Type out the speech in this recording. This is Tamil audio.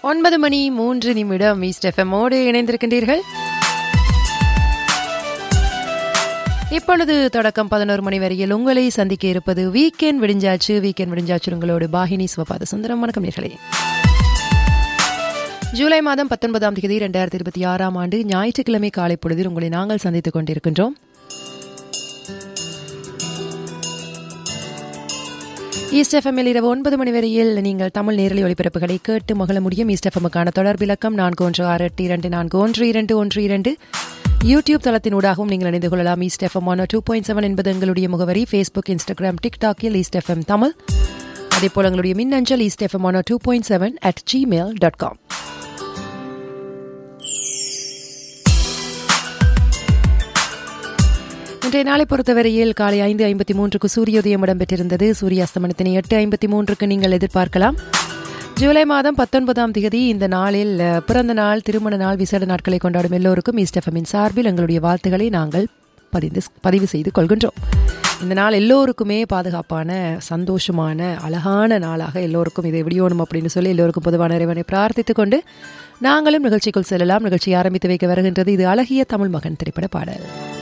ஒன்பது மணி மூன்று நிமிடம் ஈஸ்ட் எஃப்எம்மோடு இணைந்திருக்கின்றீர்கள் இப்பொழுது தொடக்கம் பதினோரு மணி வரையில் உங்களை சந்திக்க இருப்பது வீக்கெண்ட் விடிஞ்சாச்சு வீக்கெண்ட் விடிஞ்சாச்சு உங்களோடு பாகினி சிவபாத சுந்தரம் வணக்கம் நேர்களே ஜூலை மாதம் பத்தொன்பதாம் தேதி இரண்டாயிரத்தி இருபத்தி ஆறாம் ஆண்டு ஞாயிற்றுக்கிழமை காலை பொழுதில் உங்களை நாங்கள் சந்தித்துக் கொண்டிருக்கின்றோம் ஈஸ்ட் எஃப்எம்மில் இரவு ஒன்பது மணி வரையில் நீங்கள் தமிழ் நேரலை ஒளிபரப்புகளை கேட்டு மகிழ முடியும் ஈஸ்ட் எஃப்எம்முக்கான தொடர்பிலக்கம் நான்கு ஒன்று ஆறு எட்டு இரண்டு நான்கு ஒன்று இரண்டு ஒன்று இரண்டு யூடியூப் தளத்தின் ஊடாகவும் நீங்கள் இணைந்து கொள்ளலாம் East FM one two point seven என்பது எங்களுடைய முகவரி ஃபேஸ்புக் இன்ஸ்டாகிராம் டிக்டாக்கில் ஈஸ்ட் எஃப்எம் தமிழ் அதேபோல் எங்களுடைய மின்னஞ்சல் East FM one two point seven at Gmail dot com இன்றைய நாளை பொறுத்தவரையில் காலை ஐந்து ஐம்பத்தி மூன்றுக்கு சூரியோதயம் இடம்பெற்றிருந்தது சூரிய அஸ்தமனத்தினை எட்டு ஐம்பத்தி மூன்றுக்கு நீங்கள் எதிர்பார்க்கலாம் ஜூலை மாதம் பத்தொன்பதாம் தேதி இந்த நாளில் அஹ், பிறந்த நாள் திருமண நாள் விசேட நாட்களை கொண்டாடும் எல்லோருக்கும் ஈஸ்ட் எஃப்எம்மின் சார்பில் எங்களுடைய வாழ்த்துக்களை நாங்கள் பதிந்து பதிவு செய்து கொள்கின்றோம் இந்த நாள் எல்லோருக்குமே பாதுகாப்பான சந்தோஷமான அழகான நாளாக எல்லோருக்கும் இதை விடியோணும் அப்படின்னு சொல்லி எல்லோருக்கும் பொதுவான இறைவனை பிரார்த்தித்துக் கொண்டு நாங்களும் நிகழ்ச்சிக்குள் செல்லலாம் நிகழ்ச்சி ஆரம்பித்து வைக்க வருகின்றது இது அழகிய தமிழ் மகன் திரைப்பட பாடல்